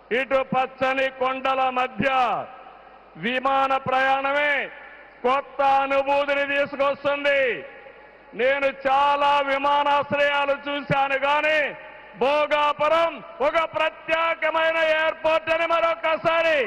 ఇటు పచ్చని కొండల మధ్య విమాన ప్రయాణమే కొత్త అనుభూతిని తీసుకొస్తుంది నేను చాలా విమానాశ్రయాలు చూశాను కానీ భోగాపురం ఒక ప్రత్యేకమైన ఎయిర్పోర్ట్ అని మరొకసారి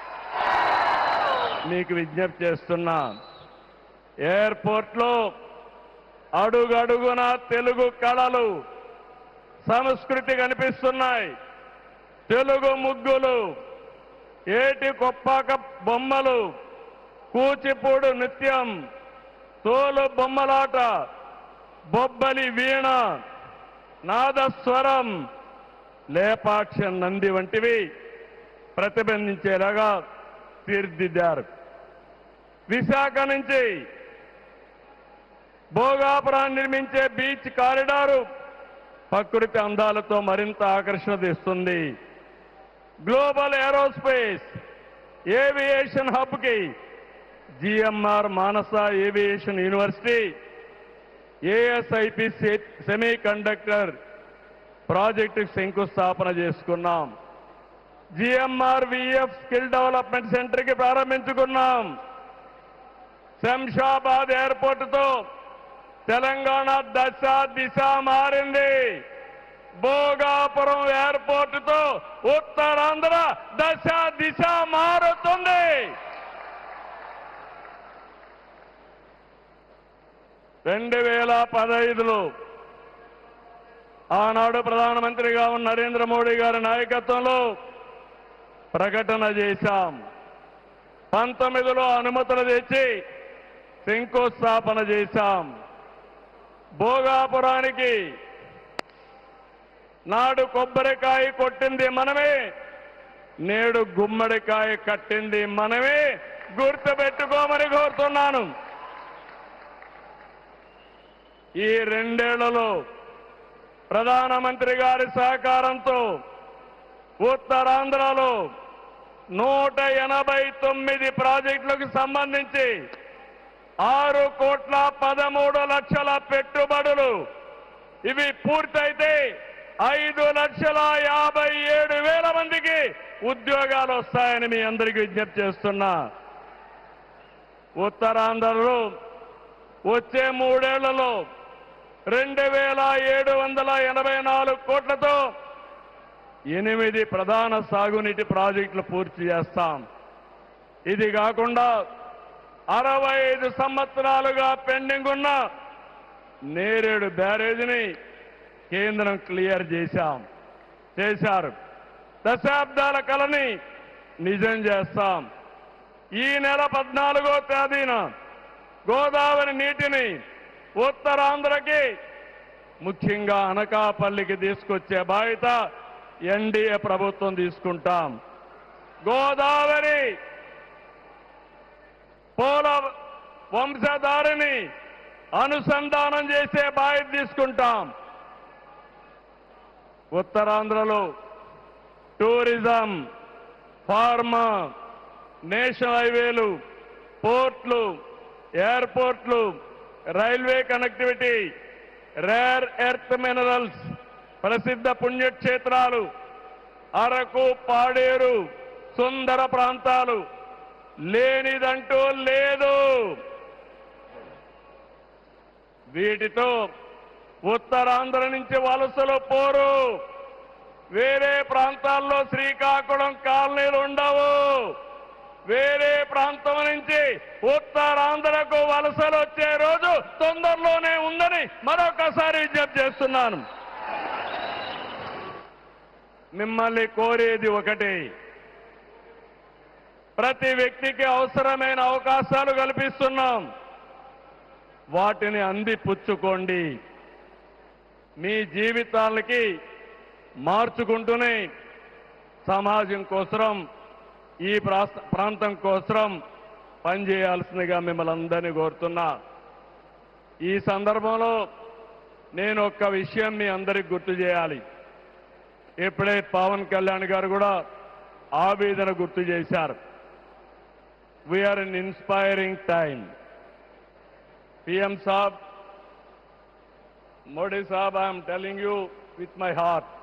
మీకు విజ్ఞప్తి చేస్తున్నా ఎయిర్పోర్ట్లో అడుగడుగున తెలుగు కళలు సంస్కృతి కనిపిస్తున్నాయి తెలుగు ముగ్గులు ఏటి కొప్పాక బొమ్మలు కూచిపూడు నృత్యం తోలు బొమ్మలాట బొబ్బలి వీణ నాదస్వరం లేపాక్ష నంది వంటివి ప్రతిబింబించేలాగా తీర్చిదిద్దారు విశాఖ నుంచి భోగాపురాన్ని నిర్మించే బీచ్ కారిడారు ప్రకృతి అందాలతో మరింత ఆకర్షణ తెస్తుంది గ్లోబల్ ఏరోస్పేస్ ఏవియేషన్ హబ్ కి GMR Manasa aviation university ASIP semiconductor ప్రాజెక్టుకు శంకుస్థాపన చేసుకున్నాం GMR VF skill development centre కి ప్రారంభించుకున్నాం శంషాబాద్ ఎయిర్పోర్ట్ తో తెలంగాణ దశ దిశ మారింది భోగాపురం ఎయిర్పోర్ట్ తో ఉత్తరాంధ్ర దశ దిశ మారుతుంది రెండు వేల పదహైదులో ఆనాడు ప్రధానమంత్రిగా ఉన్న నరేంద్ర మోడీ గారి నాయకత్వంలో ప్రకటన చేశాం పంతొమ్మిదిలో అనుమతులు తెచ్చి శంకుస్థాపన చేశాం భోగాపురానికి నాడు కొబ్బరికాయ కొట్టింది మనమే నేడు గుమ్మడికాయ కట్టింది మనమే గుర్తుపెట్టుకోమని కోరుతున్నాను ఈ రెండేళ్లలో ప్రధానమంత్రి గారి సహకారంతో ఉత్తరాంధ్రలో నూట ఎనభై తొమ్మిది ప్రాజెక్టులకు సంబంధించి ఆరు కోట్ల పదమూడు లక్షల పెట్టుబడులు ఇవి పూర్తయితే ఐదు లక్షల యాభై ఏడు వేల మందికి ఉద్యోగాలు వస్తాయని మీ అందరికీ విజ్ఞప్తి చేస్తున్నా ఉత్తరాంధ్రలో వచ్చే మూడేళ్లలో రెండు వేల ఏడు వందల ఎనభై నాలుగు కోట్లతో ఎనిమిది ప్రధాన సాగునీటి ప్రాజెక్టులు పూర్తి చేస్తాం ఇది కాకుండా అరవై ఐదు సంవత్సరాలుగా పెండింగ్ ఉన్న నేరేడు బ్యారేజీని కేంద్రం క్లియర్ చేశాం చేశారు దశాబ్దాల కలని నిజం చేస్తాం ఈ నెల పద్నాలుగో తేదీన గోదావరి నీటిని ఉత్తరాంధ్రకి ముఖ్యంగా అనకాపల్లికి తీసుకొచ్చే బాధ్యత ఎన్డీఏ ప్రభుత్వం తీసుకుంటాం గోదావరి పోల వంశధారిని అనుసంధానం చేసే బాధ్యత తీసుకుంటాం ఉత్తరాంధ్రలో టూరిజం ఫార్మా నేషనల్ హైవేలు పోర్ట్లు ఎయిర్పోర్ట్లు railway connectivity rare earth minerals ప్రసిద్ధ పుణ్యక్షేత్రాలు అరకు పాడేరు సుందర ప్రాంతాలు లేనిదంటూ లేదు వీటితో ఉత్తరాంధ్ర నుంచి వలసలు పోరు వేరే ప్రాంతాల్లో శ్రీకాకుళం కాలనీలు ఉండవు వేరే ప్రాంతం నుంచి ఉత్తరాంధ్రకు వలసలు వచ్చే రోజు తొందరలోనే ఉందని మరొకసారి విజ్ఞప్తి చేస్తున్నాను మిమ్మల్ని కోరేది ఒకటి ప్రతి వ్యక్తికి అవసరమైన అవకాశాలు కల్పిస్తున్నాం వాటిని అందిపుచ్చుకోండి మీ జీవితాలకి మార్చుకుంటూనే సమాజం కోసం ఈ ప్రాస్- ప్రాంతం కోసం పనిచేయాల్సిందిగా మిమ్మల్ని అందరినీ కోరుతున్నా ఈ సందర్భంలో నేను ఒక్క విషయం మీ అందరికి గుర్తు చేయాలి ఇప్పుడే పవన్ కళ్యాణ్ గారు కూడా ఆవేదన గుర్తు చేశారు we are in inspiring time PM సాబ్ మోడీ సాబ్ I'm telling you with my heart